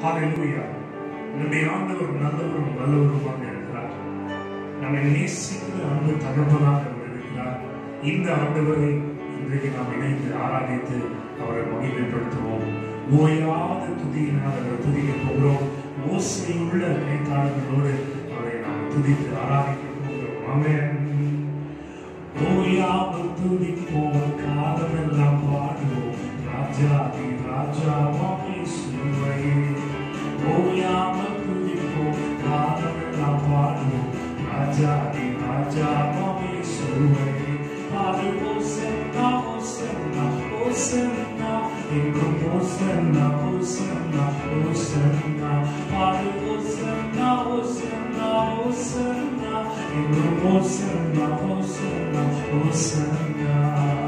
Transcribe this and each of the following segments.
ஹalleluya நம்முடைய ஆண்டவர் நல்லவரும் வல்லவருமாக இருக்கிறார் நம்மை நேசிக்கிற அன்பு தகப்பனாக அவர் இருக்கிறார் இந்த ஆண்டவரை இன்றைக்கு நாம் இணைந்து ஆராதித்து அவரை மகிமைப்படுத்துவோம் ஓயாத துதியினால் அவரை துதிக்க போகிறோம் ஓசையுள்ள கைத்தாளர்களோடு அவரை நாம் துதித்து ஆராதிக்க போகிறோம் ஆமென் ஓயாமல் துதிப்போம் காலமெல்லாம் பாடுவோம் ராஜாதி ராஜாவாமே சிலுவையே ஓயாமல் துதிப்போம் காலமெல்லாம் பாடுவோம் ராஜாதி ராஜாவாமே சிலுவையே பாடு ஓசன்னா ஓசன்னா ஓசன்னா எங்கும் ஓசன்னா ஓசன்னா ஓசன்னா பாடு ஓசன்னா ஓசன்னா ஓசன்னா எங்கும் ஓசன்னா ஓசன்னா ஓசன்னா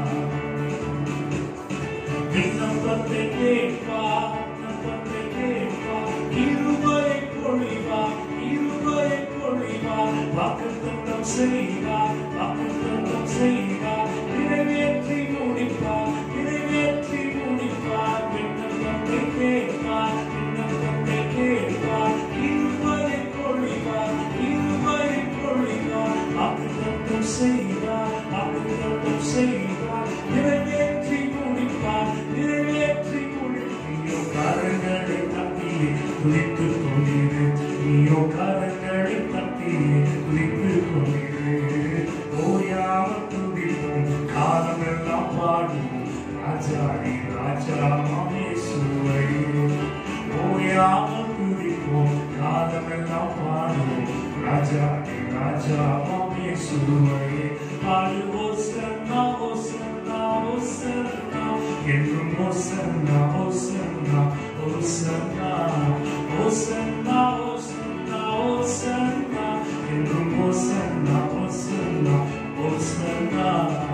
விண்ணப்பத்தை கேட்பா விண்ணப்பத்தை கேட்பா இருவரை பொழிவா இருவரை பொழிவா வாக்குத்தத்தம் செய்வா வாக்குத்தத்தம் செய்வா நிறைவேற்றி முடிப்பா நிறைவேற்றி முடிப்பா விண்ணப்பத்தை கேட்பா விண்ணப்பத்தை கேட்பா இருவரை பொழிவா இருவரை பொழிவா வாக்குத்தத்தம் செய்வா வாக்குத்தத்தம் செய்வா நிறைவேற்றி முடிப்பா நிறைவேற்றி முடிப்பீயோ கரங்களை தட்டியே குதித்து கொண்டிரு நீயோ கரங்களை தட்டியே குதித்து கொண்டிரு ஓயாமல் துதிப்போம் காலமெல்லாம் பாடுவோம் ராஜாடி ராஜாமே சுவையே ஓயாமல் துதிப்போம் காலமெல்லாம் பாடுவோம் ராஜாடி ராஜாமே சுவையே பாடு ஓசன்னா ஓசன்னா ஓசன்னா என்றும் ஓசன்னா ஓசன்னா ஓசன்னா ஓசன்னா ஓசன்னா ஓசன்னா என்றும் ஓசன்னா ஓசன்னா ஓசன்னா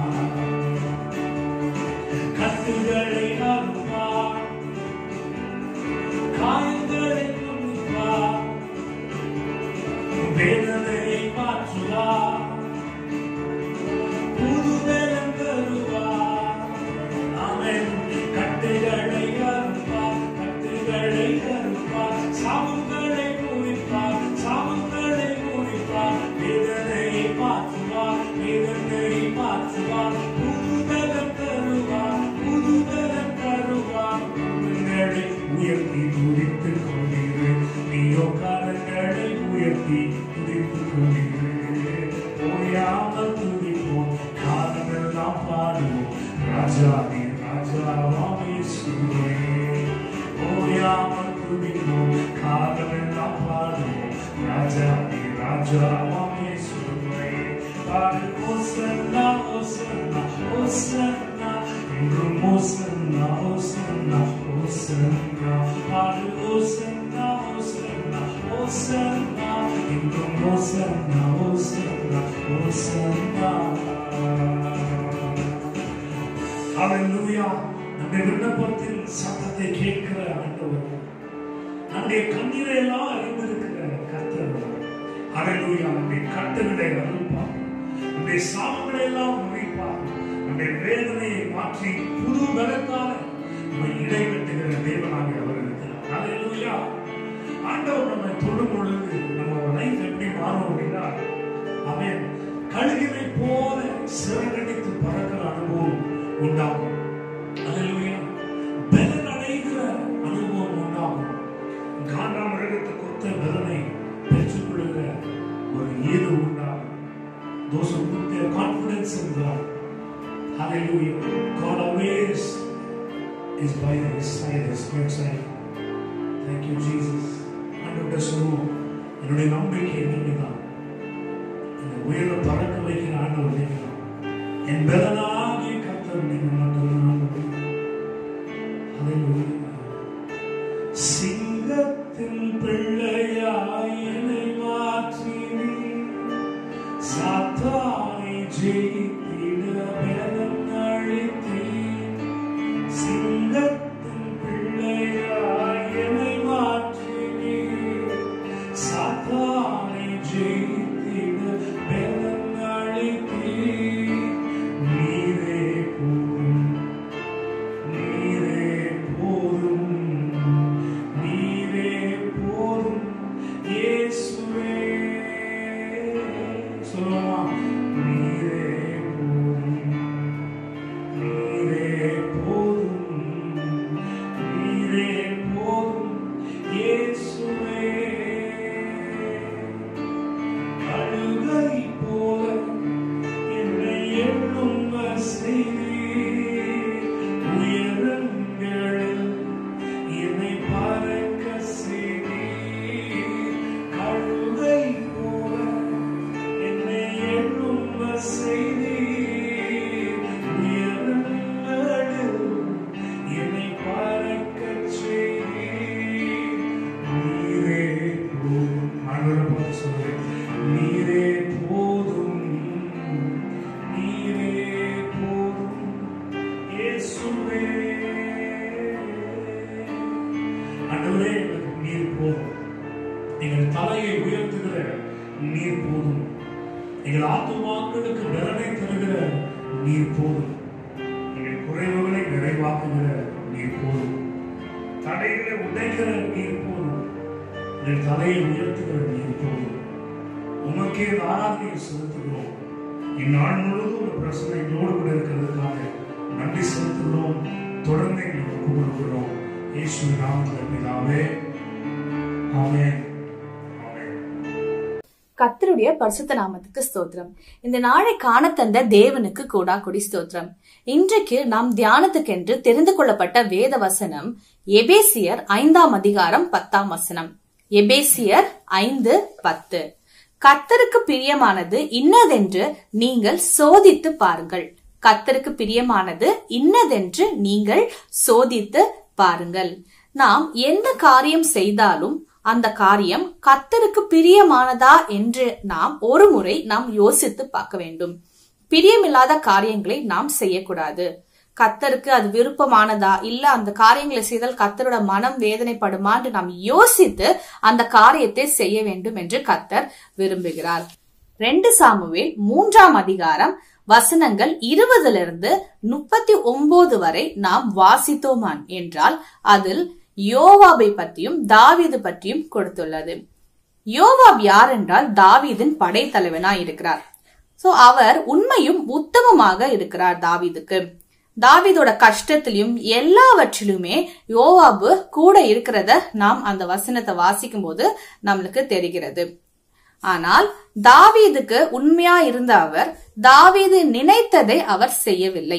கட்டுகளை அறுப்பார் காயங்களை துணிப்பார் வேதனையை மாற்றுவார் புதுவெளம் தருவார் அவன் கட்டுகளை அறுப்பார் கட்டுகளை அறுப்பார் சாவுகளை முறிப்பார் சாவுகளை முறிப்பார் வேதனையை மாற்றுவார் வேதனையை மாற்றுவார் புதுவெளம் தருவார் புதுவெளம் தருவார் கரங்களை உயர்த்தி துதித்து கொண்டிரு நீயோ கரங்களை உயர்த்தி துதித்து கொண்டிரு ஓயாமல் துதிப்போம் காலமெல்லாம் பாடுவோம் ராஜாதி ராஜாவாமே சுவே ஓயாமல் துதிப்போம் காலமெல்லாம் பாடுவோம் ராஜாதி ராஜாவாமே சுவே பாடு ஓசன்னா ஓசன்னா ஓசன்னா என்றும் ஓசன்னா ஓசன்னா ஓசன்னா பாடு ஓசன்னா ஓசன்னா ஓசன்னா என்றும் ஓசன்னா ஓசன்னா ஓசன்னா ஹalleluya நம்முடைய விண்ணப்பத்தில் சத்தத்தை கேட்கிற ஆண்டவர் நம்முடைய கண்ணீரை எல்லாம் அறிந்திருக்கிற கர்த்தர் ஹalleluya நம்முடைய கட்டுகளை அறுப்பார் நம்முடைய சாபங்களை எல்லாம் முறிப்பார் நம்முடைய வேதனையை மாற்றி புது பலத்தால நம்மை இடைவெட்டுகிற தேவனாக அவர் இருக்கிறார் ஹalleluya ஆண்டவர் நம்மை தொடும் பொழுது நம்ம லைஃப் எப்படி மாறும் அப்படின்னா அவன் கழுகினை போல சிறகடித்து பறக்கிற அனுபவம் உண்டாகும் ஹalleluya பலன் அடைகிற அனுபவம் உண்டாகும் காண்டா மிருகத்தை கொத்த பலனை பெற்றுக்கொள்கிற ஒரு ஏது உண்டாகும் those who put their confidence in God hallelujah God always is by his side his good side thank you Jesus ஆண்டவர்கிட்ட சொல்லுவோம் என்னுடைய நம்பிக்கை நீங்க தான் என்னை உயர பறக்க வைக்கிற ஆண்டவர் நீங்க தான் என் பலனாகிய கர்த்தர் நீங்க மட்டும்தான் ஆண்டவர். Hallelujah. சிங்கத்தின் பிள்ளையாய் என்னை மாற்றினீ சாத்தானை ஜெயித்திட பலன் அளித்தீர் சிங்கத்தின் பிள்ளையாய் என்னை மாற்றினீர் சாத்தானை ஜெயித்திட பலன் அளித்தீர் நீரே போதும் இயேசுவே ஆண்டவரே எங்களுக்கு நீர் போதும் எங்கள் தலையை உயர்த்துகிற நீர் போதும் எங்கள் ஆத்துமாக்களுக்கு பலனை தருகிற நீர் போதும் எங்கள் குறைவுகளை நிறைவாக்குகிற நீர் போதும் தடைகளை உடைக்கிற நீர் போதும் எங்கள் தலையை உயர்த்துகிற நீர் போதும் உமக்கே ஆராதனை செலுத்துகிறோம் இந்நாள் முழுவதும் ஒரு பிரசனை எங்களோடு கூட இருக்கிறதுக்காக நன்றி செலுத்துகிறோம் தொடர்ந்து எங்களுக்கு ஒப்புக் கொடுக்கிறோம் இயேசு நாமத்தில் பிதாவே ஆமென் ஆமென் கர்த்தருடைய பரிசுத்த நாமத்துக்கு ஸ்தோத்திரம் இந்த நாளை காண தந்த தேவனுக்கு கூடா கொடி ஸ்தோத்திரம் இன்றைக்கு நாம் தியானத்துக்கென்று தெரிந்து கொள்ளப்பட்ட வேத வசனம் எபேசியர் ஐந்தாம் அதிகாரம் பத்தாம் வசனம் எபேசியர் ஐந்து பத்து கர்த்தருக்கு பிரியமானது இன்னதென்று நீங்கள் சோதித்து பாருங்கள் கர்த்தருக்கு பிரியமானது இன்னதென்று நீங்கள் சோதித்து பாருங்கள் நாம் எந்த காரியம் செய்தாலும் அந்த காரியம் கர்த்தருக்கு பிரியமானதா என்று நாம் ஒரு முறை நாம் யோசித்து பார்க்க வேண்டும் பிரியமில்லாத காரியங்களை நாம் செய்யக்கூடாது கத்தருக்கு அது விருப்பமானதா இல்ல அந்த காரியங்களை செய்தால் கத்தரோட மனம் வேதனைப்படுமா என்று நாம் யோசித்து அந்த காரியத்தை செய்ய வேண்டும் என்று கத்தர் விரும்புகிறார் ரெண்டு சாமுவேல் மூன்றாம் அதிகாரம் வசனங்கள் இருபதுல இருந்து முப்பத்தி ஒன்பது வரை நாம் வாசித்தோமான் என்றால் அதில் யோவாபை பற்றியும் தாவீது பற்றியும் கொடுத்துள்ளது யோவாப் யார் என்றால் தாவீதின் படைத்தலைவனாய் இருக்கிறார் சோ அவர் உண்மையும் உத்தமமாக இருக்கிறார் தாவீதுக்கு தாவீதோட கஷ்டத்திலும் எல்லாவற்றிலுமே யோவாபு கூட இருக்கிறத நாம் அந்த வசனத்தை வாசிக்கும் போது நம்மளுக்கு தெரிகிறது ஆனால் தாவீதுக்கு உண்மையா இருந்த அவர் தாவீது நினைத்ததை அவர் செய்யவில்லை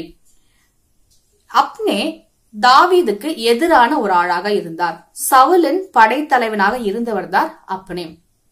அப்னே தாவீதுக்கு எதிரான ஒரு ஆளாக இருந்தார் சவுலின் படைத்தலைவனாக இருந்தவர்தான் அப்னே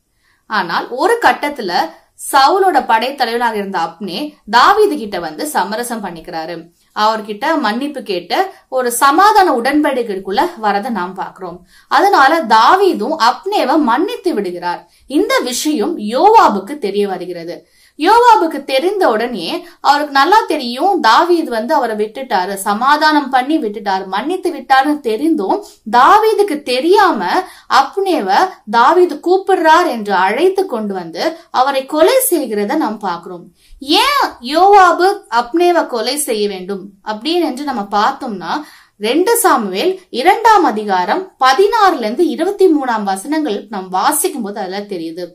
ஆனால் ஒரு கட்டத்துல சவுலோட படைத்தலைவனாக இருந்த அப்னே தாவீது கிட்ட வந்து சமரசம் பண்ணிக்கிறாரு அவர்கிட்ட மன்னிப்பு கேட்டு ஒரு சமாதான உடன்படிக்கைக்குள்ள வரத நாம் பார்க்கிறோம் அதனால தாவீதும் அப்னேவை மன்னித்து விடுகிறார் இந்த விஷயம் யோவாபுக்கு தெரிய வருகிறது யோவாபுக்கு தெரிந்த உடனே அவருக்கு நல்லா தெரியும் தாவீது வந்து அவரை விட்டுட்டாரு சமாதானம் பண்ணி விட்டுட்டாரு மன்னித்து விட்டாருன்னு தெரிந்தும் தாவீதுக்கு தெரியாம அப்னேவ தாவீது கூப்பிடுறார் என்று அழைத்து கொண்டு வந்து அவரை கொலை செய்கிறத நாம் பார்க்கிறோம் ஏன் யோவாபு அப்னேவ கொலை செய்ய வேண்டும் அப்படின்னு என்று நம்ம பார்த்தோம்னா ரெண்டு சாமுவேல் இரண்டாம் அதிகாரம் பதினாறுல இருந்து இருபத்தி மூணாம் வசனங்கள் நாம் வாசிக்கும் போது அதெல்லாம் தெரியுது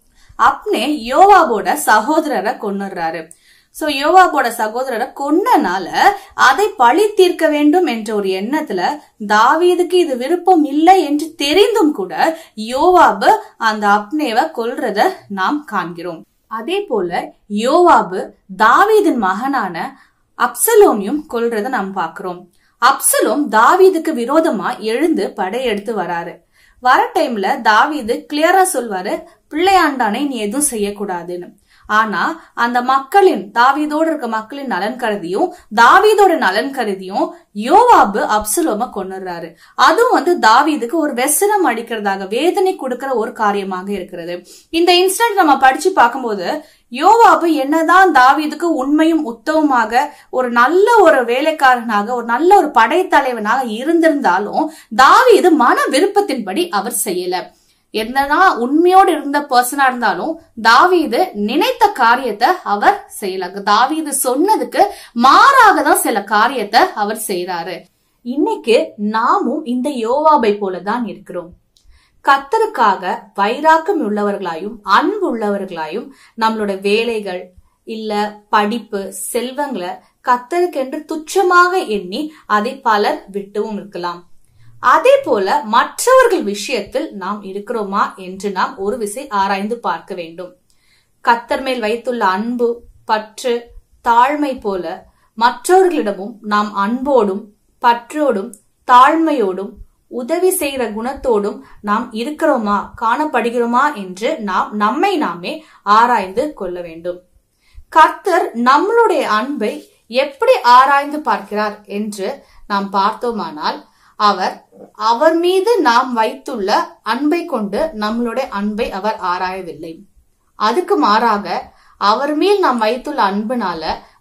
அப்னே யோவாபோட சகோதரரை கொன்னுறாரு சோ யோவாபோட சகோதரரை கொன்னனால அதை பழி தீர்க்க வேண்டும் என்ற ஒரு எண்ணத்துல தாவீதுக்கு இது விருப்பம் இல்லை என்று தெரிந்தும் கூட யோவாபு அந்த அப்னேவை கொல்றத நாம் காண்கிறோம் அதே போல யோவாபு தாவீதின் மகனான அப்சலோமையும் கொல்றத நாம் பார்க்கிறோம் அப்சலோம் தாவீதுக்கு விரோதமா எழுந்து படையெடுத்து வராரு வர டைம்ல தாவீது கிளியரா சொல்வாரு பிள்ளையாண்டானை நீ எதுவும் செய்யக்கூடாதுன்னு ஆனா அந்த மக்களின் தாவீதோடு இருக்க மக்களின் நலன் கருதியும் தாவீதோட நலன் கருதியும் யோவாபு அப்சலோம கொண்டுறாரு அதுவும் வந்து தாவீதுக்கு ஒரு வெசனம் அடிக்கிறதாக வேதனை கொடுக்கிற ஒரு காரியமாக இருக்கிறது இந்த இன்சிடென்ட் நம்ம படிச்சு பார்க்கும்போது யோவாபு என்னதான் தாவீதுக்கு உண்மையும் உத்தவமாக ஒரு நல்ல ஒரு வேலைக்காரனாக ஒரு நல்ல ஒரு படைத்தலைவனாக இருந்திருந்தாலும் தாவீது மன விருப்பத்தின்படி அவர் செய்யல என்னதான் உண்மையோடு இருந்த பர்சனா இருந்தாலும் தாவீது நினைத்த காரியத்தை அவர் செய்யல தாவீது சொன்னதுக்கு மாறாக தான் சில காரியத்தை அவர் செய்யறாரு இன்னைக்கு நாமும் இந்த யோவாபை போலதான் இருக்கிறோம் கத்தருக்காக வைராக்கம் உள்ளவர்களாயும் அன்பு உள்ளவர்களாயும் நம்மளோட வேலைகள் இல்ல படிப்பு செல்வங்களை கத்தருக்கென்று துச்சமாக எண்ணி அதை பலர் விட்டவும் இருக்கலாம் அதே போல மற்றவர்கள் விஷயத்தில் நாம் இருக்கிறோமா என்று நாம் ஒரு விசை ஆராய்ந்து பார்க்க வேண்டும் கத்தர் மேல் வைத்துள்ள அன்பு பற்று தாழ்மை போல மற்றவர்களிடமும் நாம் அன்போடும் பற்றோடும் தாழ்மையோடும் உதவி செய்கிற குணத்தோடும் நாம் இருக்கிறோமா காணப்படுகிறோமா என்று நாம் நம்மை நாமே ஆராய்ந்து கொள்ள வேண்டும் கர்த்தர் நம்மளுடைய அன்பை எப்படி ஆராய்ந்து பார்க்கிறார் என்று நாம் பார்த்தோமானால் அவர் அவர் மீது நாம் வைத்துள்ள அன்பை கொண்டு நம்மளுடைய அன்பை அவர் ஆராயவில்லை அதுக்கு மாறாக அவர் மேல் நாம் வைத்துள்ள அன்புனால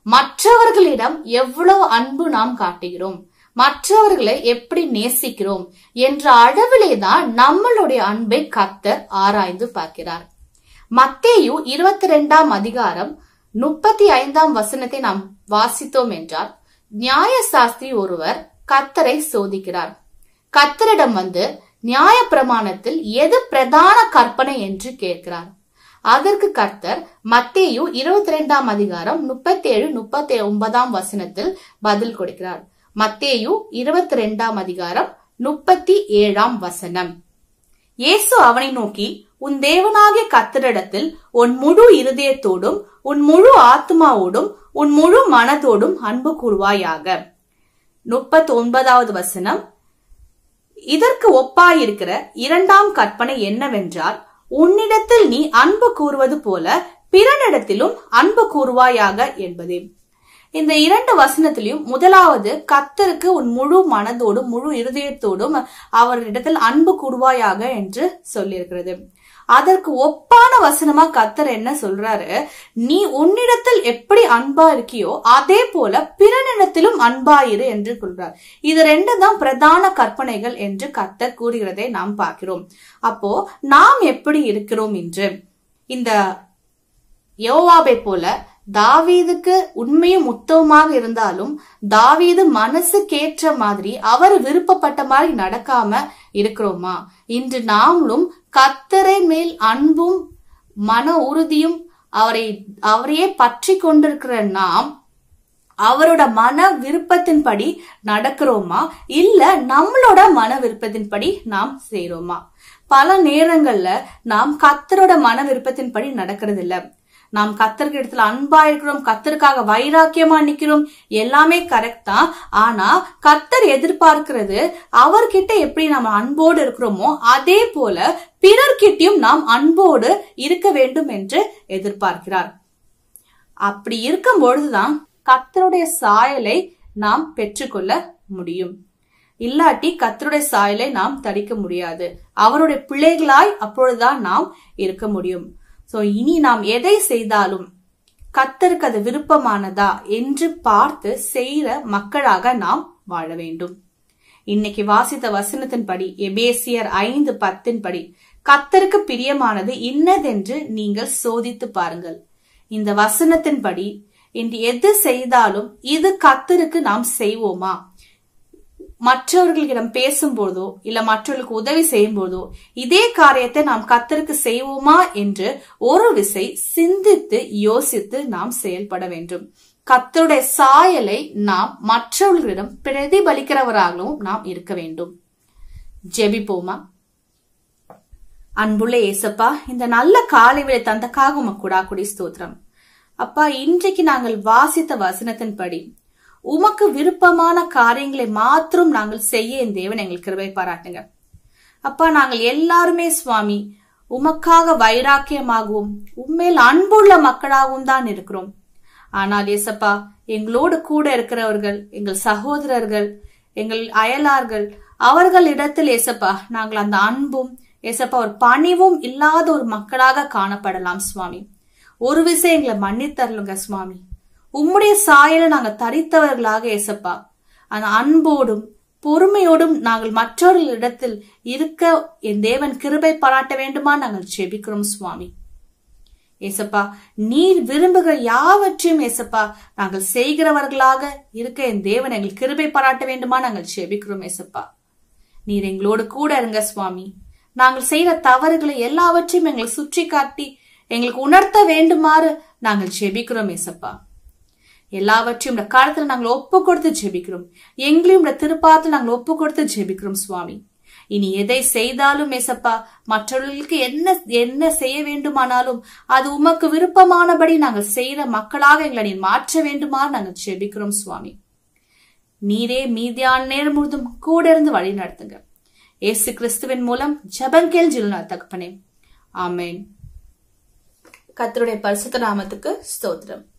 மற்றவர்களிடம் எவ்வளவு அன்பு நாம் காட்டுகிறோம் மற்றவர்களை எப்படி நேசிக்கிறோம் என்ற அளவிலே தான் நம்மளுடைய அன்பை கத்தர் ஆராய்ந்து பார்க்கிறார் மத்தேயு இருபத்தி ரெண்டாம் அதிகாரம் முப்பத்தி ஐந்தாம் வசனத்தை நாம் வாசித்தோம் என்றால் நியாய சாஸ்திரி ஒருவர் கத்தரை சோதிக்கிறார் கத்தரிடம் வந்து நியாய பிரமாணத்தில் எது பிரதான கற்பனை என்று கேட்கிறார் அதற்கு கர்த்தர் மத்தேயு இருபத்தி ரெண்டாம் அதிகாரம் முப்பத்தி ஏழு முப்பத்தி ஒன்பதாம் வசனத்தில் பதில் கொடுக்கிறார் மத்தேயு இருபத்தி ரெண்டாம் அதிகாரம் முப்பத்தி ஏழாம் வசனம் இயேசு அவனை நோக்கி உன் தேவனாகிய கத்தரிடத்தில் உன் முழு இருதயத்தோடும் உன் முழு ஆத்மாவோடும் உன் முழு மனதோடும் அன்பு கூறுவாயாக முப்பத்தி ஒன்பதாவது வசனம் இதற்கு ஒப்பாயிருக்கிற இரண்டாம் கற்பனை என்னவென்றால் உன்னிடத்தில் நீ அன்பு கூறுவது போல பிறனிடத்திலும் அன்பு கூறுவாயாக என்பதே இந்த இரண்டு வசனத்திலையும் முதலாவது கத்தருக்கு உன் முழு மனதோடும் முழு இருதயத்தோடும் அவரிடத்தில் அன்பு கூறுவாயாக என்று சொல்லியிருக்கிறது அதற்கு ஒப்பான வசனமா கத்தர் என்ன சொல்றாரு நீ உன்னிடத்தில் எப்படி அன்பா இருக்கியோ அதே போல பிறனிடத்திலும் அன்பாயிரு என்று சொல்றார் இது ரெண்டு தான் பிரதான கற்பனைகள் என்று கத்தர் கூறுகிறதை நாம் பார்க்கிறோம் அப்போ நாம் எப்படி இருக்கிறோம் என்று இந்த யோவாபை போல தாவீதுக்கு உண்மையும் உத்தவமாக இருந்தாலும் தாவீது மனசுக்கேற்ற மாதிரி அவர் விருப்பப்பட்ட மாதிரி நடக்காம இருக்கிறோமா இன்று நாமளும் கத்தரை மேல் அன்பும் மன உறுதியும் அவரை அவரையே பற்றி கொண்டிருக்கிற நாம் அவரோட மன விருப்பத்தின்படி நடக்கிறோமா இல்ல நம்மளோட மன விருப்பத்தின்படி நாம் செய்யறோமா பல நேரங்கள்ல நாம் கத்தரோட மன விருப்பத்தின்படி நடக்கிறது இல்ல நாம் கத்தருக்கு இடத்துல அன்பா இருக்கிறோம் கத்தருக்காக வைராக்கியமா நிக்கிறோம் எல்லாமே கரெக்ட் தான் ஆனா கத்தர் எதிர்பார்க்கிறது அவர்கிட்ட எப்படி நம்ம அன்போடு இருக்கிறோமோ அதே போல பிறர்கிட்டயும் நாம் அன்போடு இருக்க வேண்டும் என்று எதிர்பார்க்கிறார் அப்படி இருக்கும் பொழுதுதான் கத்தருடைய சாயலை நாம் பெற்றுக்கொள்ள முடியும் இல்லாட்டி கத்தருடைய சாயலை நாம் தடிக்க முடியாது அவருடைய பிள்ளைகளாய் அப்பொழுதுதான் நாம் இருக்க முடியும் சோ இனி நாம் எதை செய்தாலும் கத்தருக்கு அது விருப்பமானதா என்று பார்த்து செய்யற மக்களாக நாம் வாழ வேண்டும் இன்னைக்கு வாசித்த வசனத்தின்படி எபேசியர் ஐந்து பத்தின் படி கத்தருக்கு பிரியமானது இன்னதென்று நீங்கள் சோதித்து பாருங்கள் இந்த வசனத்தின்படி இன்று எது செய்தாலும் இது கத்தருக்கு நாம் செய்வோமா மற்றவர்களிடம் பேசும்போதோ இல்ல மற்றவர்களுக்கு உதவி செய்யும் போதோ இதே காரியத்தை நாம் கத்தருக்கு செய்வோமா என்று ஒரு விசை சிந்தித்து யோசித்து நாம் செயல்பட வேண்டும் கத்தருடைய சாயலை நாம் மற்றவர்களிடம் பிரதிபலிக்கிறவராகவும் நாம் இருக்க வேண்டும் ஜெபிப்போமா அன்புள்ள ஏசப்பா இந்த நல்ல காலை விலை தந்தக்காக உமக்குடா குடி ஸ்தோத்திரம் அப்பா இன்றைக்கு நாங்கள் வாசித்த வசனத்தின்படி உமக்கு விருப்பமான காரியங்களை மாத்திரம் நாங்கள் செய்ய என் தேவன் எங்களுக்கு கிருபை பாராட்டுங்க அப்பா நாங்கள் எல்லாருமே சுவாமி உமக்காக வைராக்கியமாகவும் உண்மையில் அன்புள்ள மக்களாகவும் தான் இருக்கிறோம் ஆனால் ஏசப்பா எங்களோடு கூட இருக்கிறவர்கள் எங்கள் சகோதரர்கள் எங்கள் அயலார்கள் அவர்களிடத்தில் ஏசப்பா நாங்கள் அந்த அன்பும் ஏசப்பா ஒரு பணிவும் இல்லாத ஒரு மக்களாக காணப்படலாம் சுவாமி ஒரு விஷயம் எங்களை மன்னித்தரலுங்க சுவாமி உம்முடைய சாயல நாங்க தரித்தவர்களாக ஏசப்பா அந்த அன்போடும் பொறுமையோடும் நாங்கள் மற்றவர்களிடத்தில் இருக்க என் தேவன் கிருபை பாராட்ட வேண்டுமா நாங்கள் ஜெபிக்கிறோம் சுவாமி ஏசப்பா நீர் விரும்புகிற யாவற்றையும் ஏசப்பா நாங்கள் செய்கிறவர்களாக இருக்க என் தேவன் எங்கள் கிருபை பாராட்ட வேண்டுமா நாங்கள் ஜெபிக்கிறோம் ஏசப்பா நீர் எங்களோடு கூட இருங்க சுவாமி நாங்கள் செய்த தவறுகளை எல்லாவற்றையும் எங்களை சுற்றி காட்டி எங்களுக்கு உணர்த்த வேண்டுமாறு நாங்கள் ஜெபிக்கிறோம் ஏசப்பா எல்லாவற்றையும் இந்த காலத்துல நாங்கள் ஒப்பு கொடுத்து ஜெபிக்கிறோம் எங்களையும் இந்த திருப்பாத்தில் நாங்கள் ஒப்பு கொடுத்து ஜெபிக்கிறோம் சுவாமி இனி எதை செய்தாலும் ஏசப்பா மற்றவர்களுக்கு என்ன என்ன செய்ய வேண்டுமானாலும் அது உமக்கு விருப்பமானபடி நாங்கள் செய்யற மக்களாக எங்களை நீ மாற்ற வேண்டுமா நாங்கள் ஜெபிக்கிறோம் சுவாமி நீரே மீதியான நேரம் முழுதும் கூட இருந்து வழி நடத்துங்க ஏசு கிறிஸ்துவின் மூலம் ஜபங்கேல் ஜில்னா தகப்பனே ஆமேன் கத்தருடைய பரிசுத்த நாமத்துக்கு ஸ்தோத்திரம்